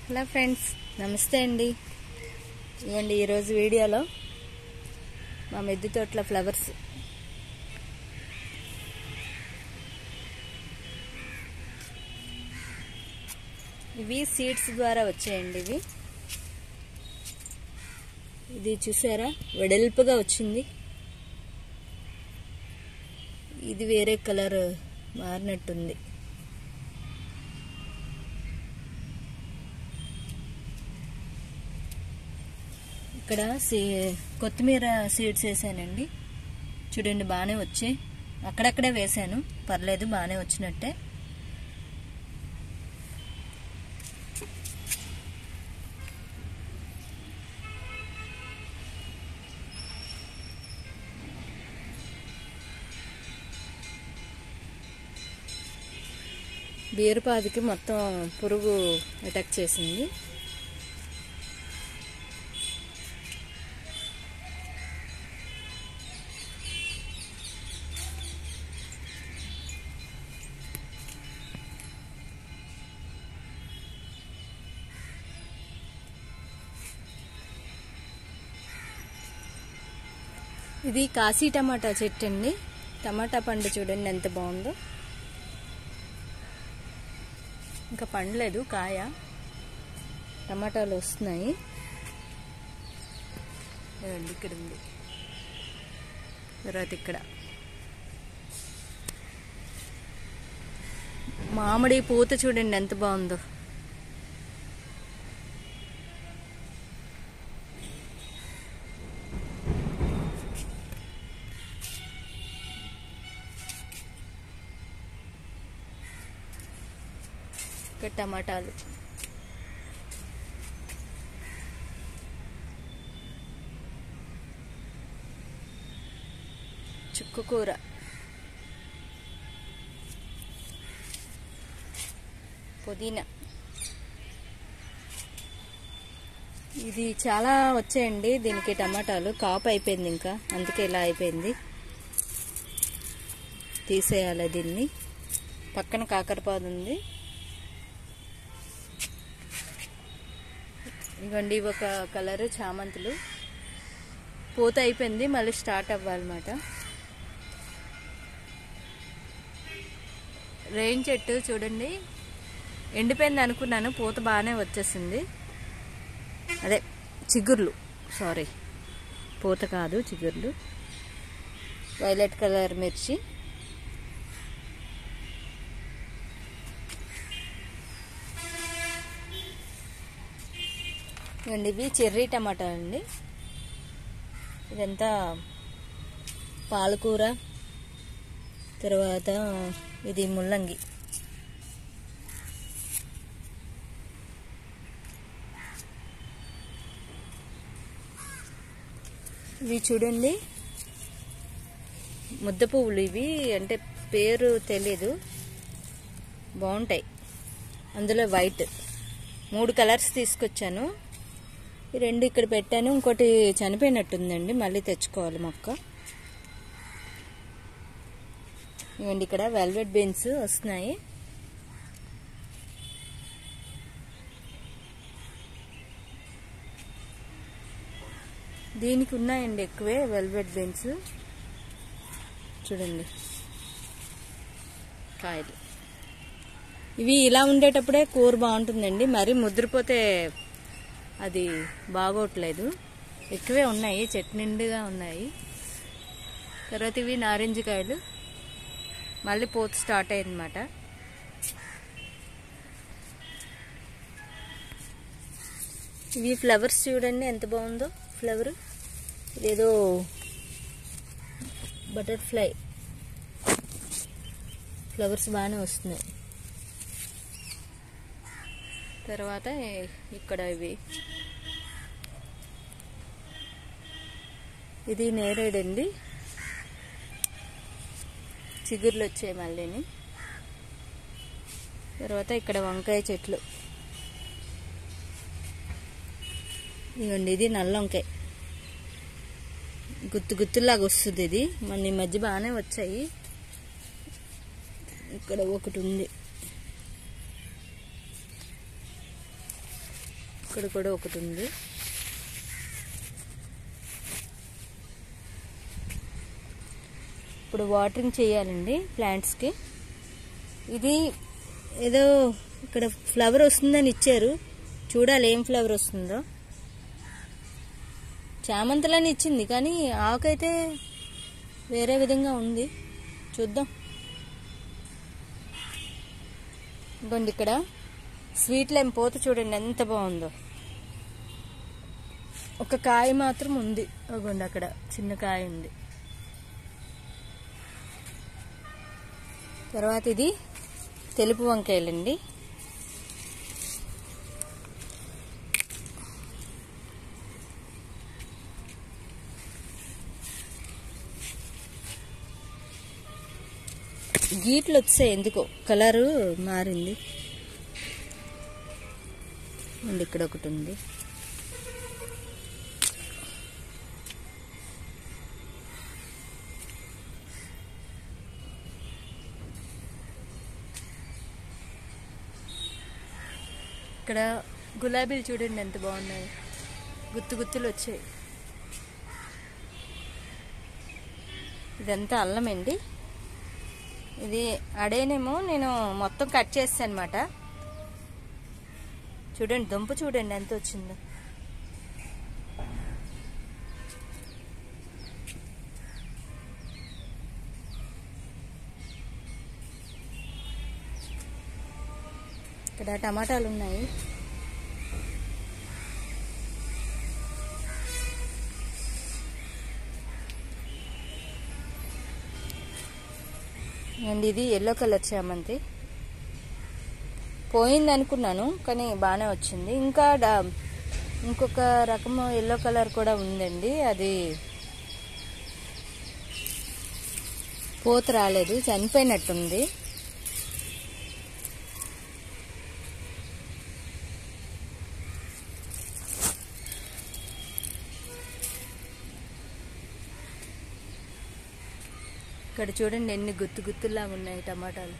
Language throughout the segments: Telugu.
హలో ఫ్రెండ్స్ నమస్తే అండి ఇవ్వండి ఈరోజు వీడియోలో మా మెద్దు తోటల ఫ్లవర్స్ ఇవి సీడ్స్ ద్వారా వచ్చాయండి ఇవి ఇది చూసారా వెడల్పుగా వచ్చింది ఇది వేరే కలర్ మారినట్టుంది ఇక్కడ సీ కొత్తిమీర సీడ్స్ వేసానండి చూడండి బాగానే వచ్చాయి అక్కడక్కడే వేసాను పర్లేదు బాగానే వచ్చినట్టే బీరపాదికి మొత్తం పురుగు అటాక్ చేసింది ఇది కాశీ టమాటా చెట్టు అండి టమాటా పండు చూడండి ఎంత బాగుందో ఇంకా పండలేదు కాయ టమాటాలు వస్తున్నాయి ఇదిగోండి ఇక్కడ ఉంది తర్వాత ఇక్కడ మామిడి పూత చూడండి ఎంత బాగుందో ఇక్కడ టమాటాలు చుక్కు కూర పుదీనా ఇది చాలా వచ్చాయండి దీనికి టమాటాలు కాపు అయిపోయింది ఇంకా అందుకే ఇలా అయిపోయింది తీసేయాలి దీన్ని పక్కన కాకరపాదు ఉంది ఇవ్వండి ఇవి ఒక కలరు చామంతులు పూత అయిపోయింది మళ్ళీ స్టార్ట్ అవ్వాలన్నమాట రెయిన్ చెట్టు చూడండి ఎండిపోయింది అనుకున్నాను పూత బాగానే వచ్చేసింది అదే చిగుర్లు సారీ పూత కాదు చిగుర్లు వైలెట్ కలర్ మిర్చి ఇవ్వండి ఇవి చెర్రీ టమాటా అండి ఇదంతా పాలకూర తర్వాత ఇది ముల్లంగి ఇవి చూడండి ముద్ద పువ్వులు ఇవి అంటే పేరు తెలీదు బాగుంటాయి అందులో వైట్ మూడు కలర్స్ తీసుకొచ్చాను ఈ రెండు ఇక్కడ పెట్టాను ఇంకోటి చనిపోయినట్టుందండి మళ్ళీ తెచ్చుకోవాలి మొక్క ఇవ్వండి ఇక్కడ వెల్వెట్ బీన్స్ వస్తున్నాయి దీనికి ఉన్నాయండి ఎక్కువే వెల్వెట్ బీన్స్ చూడండి కాయలు ఇవి ఇలా ఉండేటప్పుడే కూర బాగుంటుందండి మరి ముద్రపోతే అది బాగోట్లేదు ఎక్కువే ఉన్నాయి చెట్టు నిండుగా ఉన్నాయి తర్వాత ఇవి నారింజ కాయలు మళ్ళీ పోతు స్టార్ట్ అయ్యిందన్నమాట ఇవి ఫ్లవర్స్ చూడండి ఎంత బాగుందో ఫ్లవర్ ఇదేదో బటర్ఫ్లై ఫ్లవర్స్ బాగానే వస్తున్నాయి తర్వాత ఇక్కడ ఇవి ఇది నేరేడండి చిగుర్లు వచ్చాయి మళ్ళీని తర్వాత ఇక్కడ వంకాయ చెట్లు ఇవ్వండి ఇది నల్ల వంకాయ గుత్తు గుత్తులాగా వస్తుంది ఇది మన ఈ మధ్య బాగానే వచ్చాయి ఇక్కడ ఒకటి ఉంది ఇక్కడ కూడా ఒకటి ఉంది ఇప్పుడు వాటరింగ్ చేయాలండి ప్లాంట్స్కి ఇది ఏదో ఇక్కడ ఫ్లవర్ వస్తుందని ఇచ్చారు చూడాలి ఏం ఫ్లవర్ వస్తుందో చామంతులని ఇచ్చింది కానీ ఆకైతే వేరే విధంగా ఉంది చూద్దాం ఇంకోండి ఇక్కడ స్వీట్ లైమ్ పోత చూడండి ఎంత బాగుందో ఒక కాయ మాత్రం ఉంది అగోండి అక్కడ చిన్న కాయ ఉంది తర్వాత ఇది తెలుపు వంకాయలండి గీట్లు వచ్చాయి ఎందుకో కలరు మారింది అండ్ ఇక్కడ ఒకటి ఉంది ఇక్కడ గులాబీలు చూడండి ఎంత బాగున్నాయి గుత్తు గుత్తులు వచ్చాయి ఇదంతా అల్లం అండి ఇది అడేనేమో నేను మొత్తం కట్ చేస్తాను అనమాట చూడండి దుంప చూడండి ఎంత వచ్చిందో ఇక్కడ టమాటాలు ఉన్నాయి అండ్ ఇది ఎల్లో కలర్ చామంతి పోయింది అనుకున్నాను కానీ బాగానే వచ్చింది ఇంకా డా- ఇంకొక రకము ఎల్లో కలర్ కూడా ఉందండి అది పోత రాలేదు చనిపోయినట్టుంది ఇక్కడ చూడండి ఎన్ని గుత్తు గుత్తుల్లాగా ఉన్నాయి టమాటాలు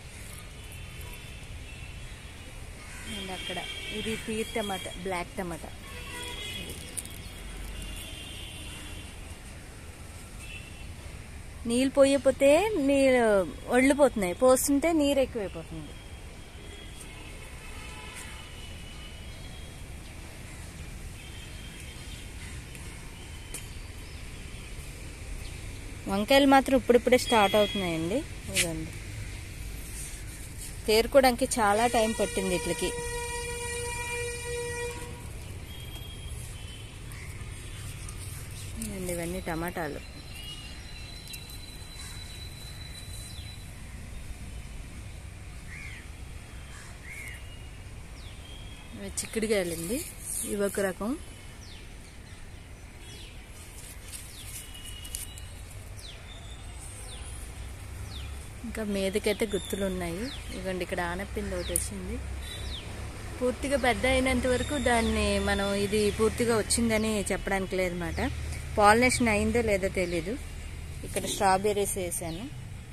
అండ్ అక్కడ ఇది పీర్ టమాటా బ్లాక్ టమాటా నీళ్ళు పోయకపోతే నీళ్ళు ఒళ్ళిపోతున్నాయి పోస్తుంటే నీరు ఎక్కువైపోతుంది వంకాయలు మాత్రం ఇప్పుడిప్పుడే స్టార్ట్ అవుతున్నాయండి ఇదండి తేరుకోవడానికి చాలా టైం పట్టింది ఇట్లకి అండి ఇవన్నీ టమాటాలు ఇవి చిక్కుడుకాయలండి ఇవి ఒక రకం ఇంకా మీదకైతే గుర్తులు ఉన్నాయి ఇవ్వండి ఇక్కడ ఆనపిండి ఒకటి వచ్చింది పూర్తిగా పెద్ద అయినంత వరకు దాన్ని మనం ఇది పూర్తిగా వచ్చిందని చెప్పడానికి లేదన్నమాట పాలినేషన్ అయిందో లేదో తెలీదు ఇక్కడ స్ట్రాబెర్రీస్ వేసాను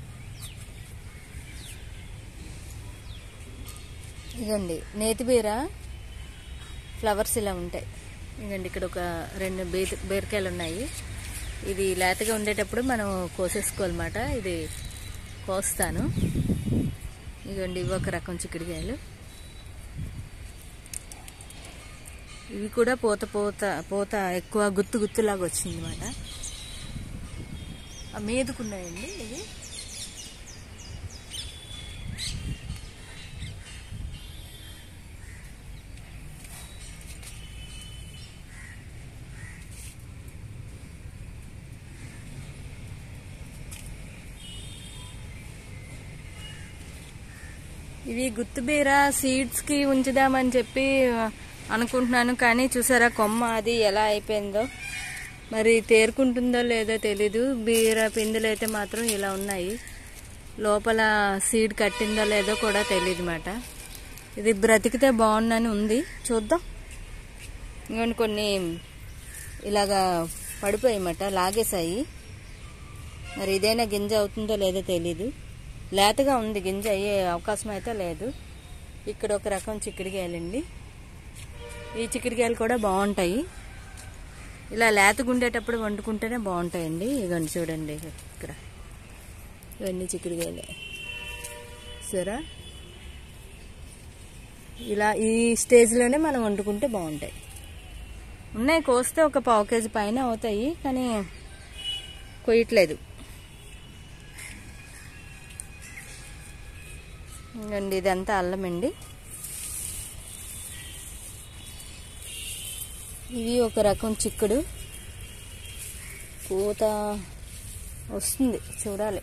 ఇదండి నేతిబీర ఫ్లవర్స్ ఇలా ఉంటాయి ఇదండి ఇక్కడ ఒక రెండు బీర బీరకాయలు ఉన్నాయి ఇది లేతగా ఉండేటప్పుడు మనం కోసేసుకోవాలన్నమాట ఇది కోస్తాను ఇదిగోండి ఇవి ఒక రకం చిక్కుడుకాయలు ఇవి కూడా పూత పూత పూత ఎక్కువ గుత్తు గుత్తులాగా వచ్చింది అనమాట మీదకున్నాయండి ఇవి ఇవి గుత్తుబీర సీడ్స్ కి ఉంచుదామని చెప్పి అనుకుంటున్నాను కానీ చూసారా కొమ్మ అది ఎలా అయిపోయిందో మరి తేరుకుంటుందో లేదో తెలీదు బీర పిందులు అయితే మాత్రం ఇలా ఉన్నాయి లోపల సీడ్ కట్టిందో లేదో కూడా తెలియదు మాట ఇది బ్రతికితే బాగుందని ఉంది చూద్దాం ఇంకొని కొన్ని ఇలాగా పడిపోయాయన్నమాట లాగేశాయి మరి ఇదైనా గింజ అవుతుందో లేదో తెలీదు లేతగా ఉంది గింజ అయ్యే అవకాశం అయితే లేదు ఇక్కడ ఒక రకం చిక్కుడుకాయలండి ఈ చిక్కుడుకాయలు కూడా బాగుంటాయి ఇలా లేతగుండేటప్పుడు వండుకుంటేనే బాగుంటాయండి ఇగోండి చూడండి ఇక్కడ ఇవన్నీ చిక్కుడుకాయలే సరే ఇలా ఈ స్టేజ్లోనే మనం వండుకుంటే బాగుంటాయి ఉన్నాయి కోస్తే ఒక పావు కేజీ పైన అవుతాయి కానీ కొయ్యట్లేదు ఇంకండి ఇదంతా అల్లం అండి ఇవి ఒక రకం చిక్కుడు పూత వస్తుంది చూడాలి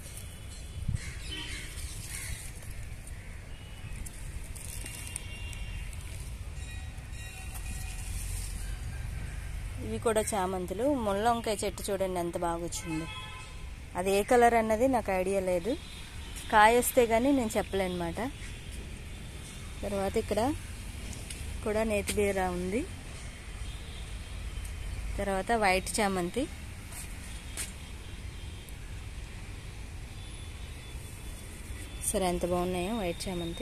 ఇవి కూడా చామంతులు ముళ్ళ వంకాయ చెట్టు చూడండి ఎంత బాగా వచ్చిందో అది ఏ కలర్ అన్నది నాకు ఐడియా లేదు కాయ వస్తే కానీ నేను చెప్పలేనమాట తర్వాత ఇక్కడ కూడా నేతి బీర ఉంది తర్వాత వైట్ చామంతి సరే ఎంత బాగున్నాయో వైట్ చామంతి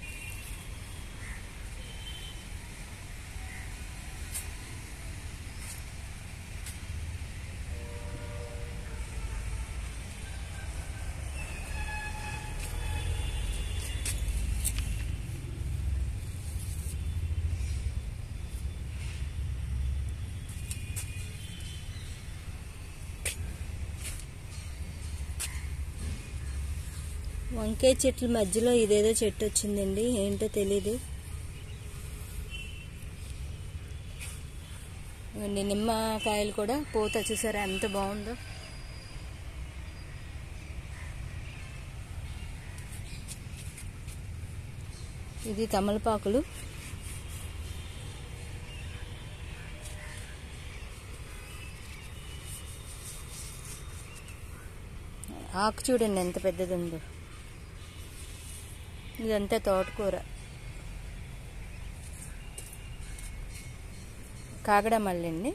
వంకాయ చెట్ల మధ్యలో ఇదేదో చెట్టు వచ్చిందండి ఏంటో తెలీదు ఇవన్నీ నిమ్మకాయలు కూడా పూత చూసారా ఎంత బాగుందో ఇది తమలపాకులు ఆకు చూడండి ఎంత పెద్దది ఉందో ఇదంతా తోటకూర కాగడ మల్లండి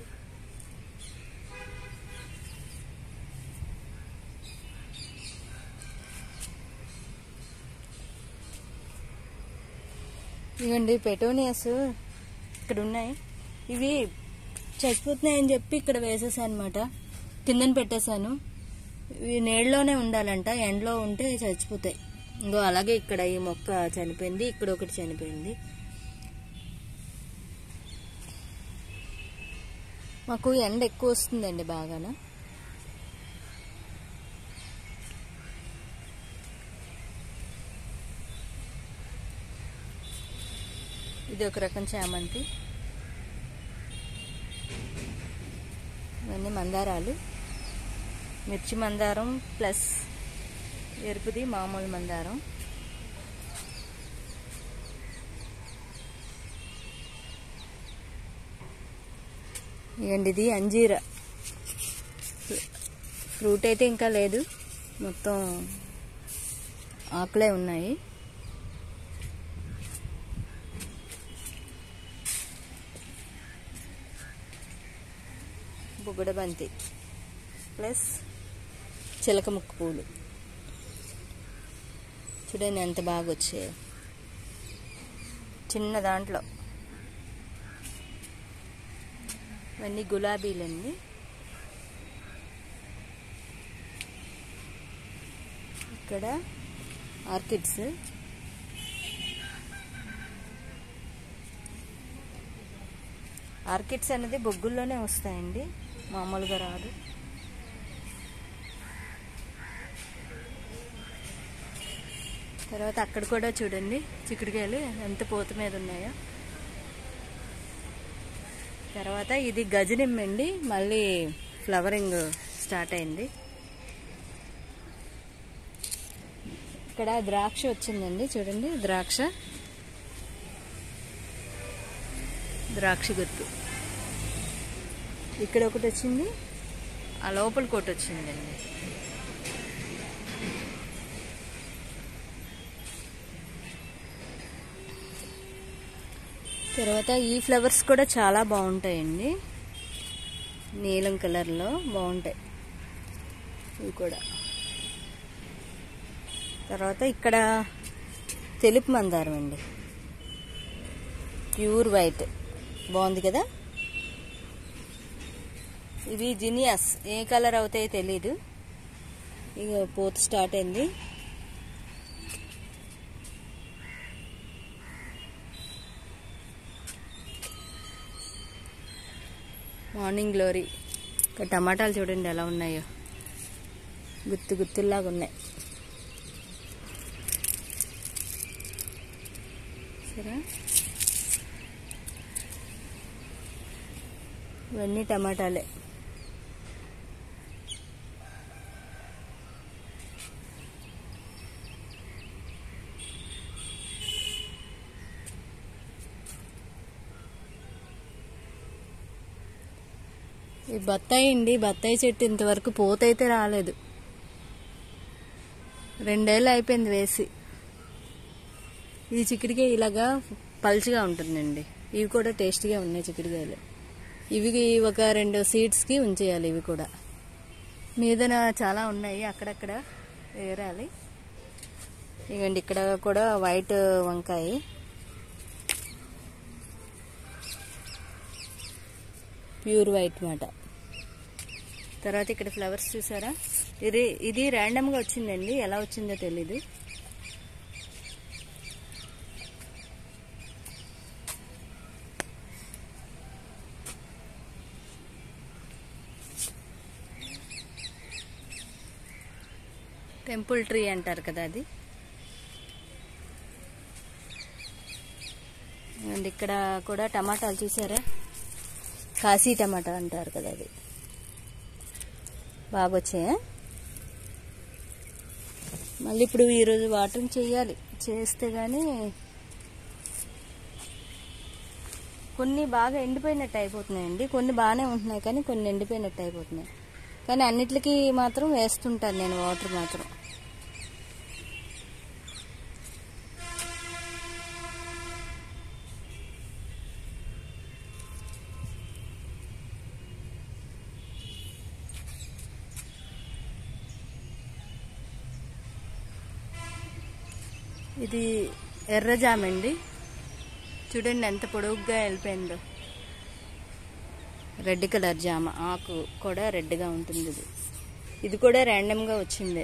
ఇవ్వండి పెటోనియస్ ఇక్కడ ఉన్నాయి ఇవి చచ్చిపోతున్నాయని చెప్పి ఇక్కడ వేసేసాను అనమాట కిందన పెట్టేశాను ఇవి నీళ్ళలోనే ఉండాలంట ఎండలో ఉంటే చచ్చిపోతాయి ఇంకో అలాగే ఇక్కడ ఈ మొక్క చనిపోయింది ఇక్కడ ఒకటి చనిపోయింది మాకు ఎండ ఎక్కువ వస్తుందండి బాగాన ఇది ఒక రకం చామంతి ఇవన్నీ మందారాలు మిర్చి మందారం ప్లస్ ఎరుపుది మామూలు మందారం ఇవ్వండి ఇది అంజీర ఫ్రూట్ అయితే ఇంకా లేదు మొత్తం ఆకులే ఉన్నాయి బుగ్గడబంతి ప్లస్ చిలక ముక్కు పూలు చూడండి ఎంత బాగా వచ్చాయో చిన్న దాంట్లో ఇవన్నీ గులాబీలండి ఇక్కడ ఆర్కిడ్స్ ఆర్కిడ్స్ అనేది బొగ్గుల్లోనే వస్తాయండి మామూలుగా రాదు తర్వాత అక్కడ కూడా చూడండి చిక్కుడుకాయలు ఎంత పూత మీద ఉన్నాయో తర్వాత ఇది గజనిమ్మండి మళ్ళీ ఫ్లవరింగ్ స్టార్ట్ అయింది ఇక్కడ ద్రాక్ష వచ్చిందండి చూడండి ద్రాక్ష ద్రాక్ష గుర్తు ఇక్కడ ఒకటి వచ్చింది ఆ లోపల ఒకటి వచ్చిందండి తర్వాత ఈ ఫ్లవర్స్ కూడా చాలా బాగుంటాయండి నీలం కలర్లో బాగుంటాయి ఇవి కూడా తర్వాత ఇక్కడ తెలుపు మందారం అండి ప్యూర్ వైట్ బాగుంది కదా ఇవి జినియాస్ ఏ కలర్ అవుతాయో తెలీదు ఇక పోత స్టార్ట్ అయింది మార్నింగ్ గ్లోరీ ఇక్కడ టమాటాలు చూడండి ఎలా ఉన్నాయో గుత్తు గుత్తుల్లాగా ఉన్నాయి సరే ఇవన్నీ టమాటాలే ఈ బత్తాయి అండి బత్తాయి చెట్టు ఇంతవరకు పోతైతే రాలేదు రెండేళ్ళు అయిపోయింది వేసి ఈ చిక్కుడుకాయ ఇలాగా పల్చగా ఉంటుందండి ఇవి కూడా టేస్టీగా ఉన్నాయి చిక్కుడుకాయలు ఇవి ఒక రెండు సీడ్స్కి ఉంచేయాలి ఇవి కూడా మీదన చాలా ఉన్నాయి అక్కడక్కడ ఏరాలి ఇవ్వండి ఇక్కడ కూడా వైట్ వంకాయ ప్యూర్ వైట్ మాట తర్వాత ఇక్కడ ఫ్లవర్స్ చూసారా ఇది ఇది ర్యాండమ్గా వచ్చిందండి ఎలా వచ్చిందో తెలీదు టెంపుల్ ట్రీ అంటారు కదా అది అండ్ ఇక్కడ కూడా టమాటాలు చూసారా కాశీ టమాటా అంటారు కదా అది బాగా వచ్చాయా మళ్ళీ ఇప్పుడు ఈరోజు వాటరింగ్ చేయాలి చేస్తే కానీ కొన్ని బాగా ఎండిపోయినట్టు అయిపోతున్నాయండి కొన్ని బాగానే ఉంటున్నాయి కానీ కొన్ని ఎండిపోయినట్టు అయిపోతున్నాయి కానీ అన్నిటికీ మాత్రం వేస్తుంటాను నేను వాటర్ మాత్రం ఇది ఎర్ర జామ అండి చూడండి ఎంత పొడవుగా వెళ్ళిపోయిందో రెడ్ కలర్ జామ ఆకు కూడా రెడ్గా ఉంటుంది ఇది ఇది కూడా ర్యాండమ్గా వచ్చిందే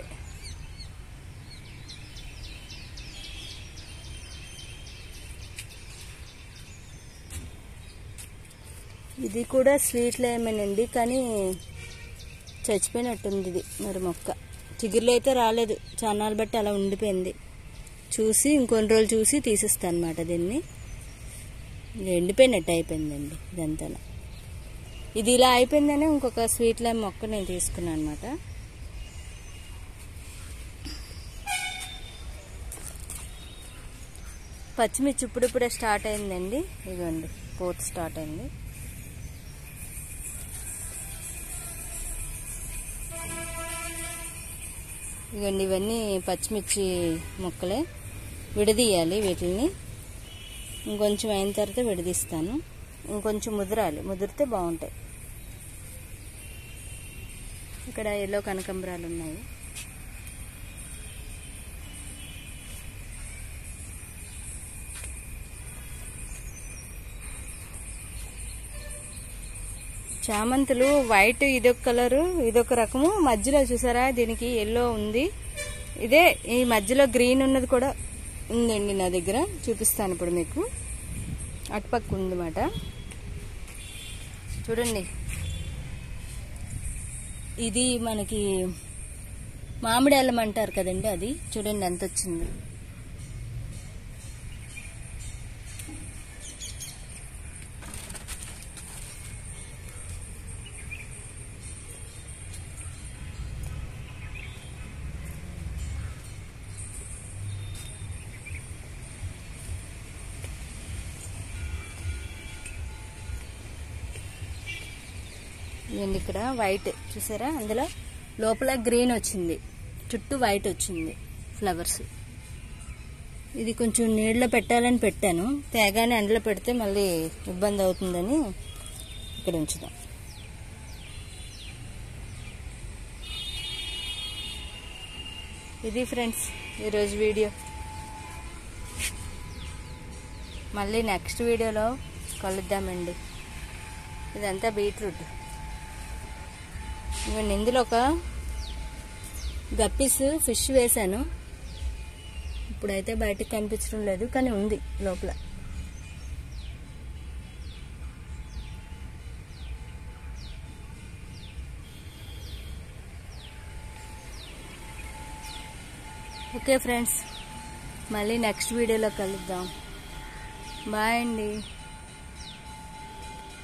ఇది కూడా స్వీట్ లేమేనండి కానీ చచ్చిపోయినట్టుంది ఇది మరి మొక్క చిగురులో అయితే రాలేదు చాన్నాళ్ళు బట్టి అలా ఉండిపోయింది చూసి ఇంకొన్ని రోజులు చూసి తీసిస్తాను అనమాట దీన్ని ఇది ఎండిపోయినట్టు అయిపోయిందండి ఇదంతా ఇది ఇలా అయిపోయిందనే ఇంకొక స్వీట్ లైమ్ మొక్క నేను తీసుకున్నాను అనమాట పచ్చిమిర్చి ఇప్పుడిప్పుడే స్టార్ట్ అయిందండి ఇదిగోండి పోత్ స్టార్ట్ అయింది ఇదిగోండి ఇవన్నీ పచ్చిమిర్చి ముక్కలే విడదీయాలి వీటిని ఇంకొంచెం అయిన తర్వాత విడదీస్తాను ఇంకొంచెం ముదరాలి ముదిరితే బాగుంటాయి ఇక్కడ ఎల్లో కనకంబరాలు ఉన్నాయి చామంతులు వైట్ ఇదొక కలరు ఇదొక రకము మధ్యలో చూసారా దీనికి ఎల్లో ఉంది ఇదే ఈ మధ్యలో గ్రీన్ ఉన్నది కూడా ఉందండి నా దగ్గర చూపిస్తాను ఇప్పుడు మీకు అటుపక్క ఉందన్నమాట చూడండి ఇది మనకి మామిడి అల్లం అంటారు కదండి అది చూడండి ఎంత వచ్చింది ఇదండి ఇక్కడ వైట్ చూసారా అందులో లోపల గ్రీన్ వచ్చింది చుట్టూ వైట్ వచ్చింది ఫ్లవర్స్ ఇది కొంచెం నీళ్ళలో పెట్టాలని పెట్టాను తేగానే ఎండలో పెడితే మళ్ళీ ఇబ్బంది అవుతుందని ఇక్కడ ఉంచుదాం ఇది ఫ్రెండ్స్ ఈరోజు వీడియో మళ్ళీ నెక్స్ట్ వీడియోలో కలుద్దామండి ఇదంతా బీట్రూట్ ఇవ్వండి ఇందులో ఒక గప్పీస్ ఫిష్ వేశాను ఇప్పుడైతే బయటకు కనిపించడం లేదు కానీ ఉంది లోపల ఓకే ఫ్రెండ్స్ మళ్ళీ నెక్స్ట్ వీడియోలో కలుద్దాం బాయ్ అండి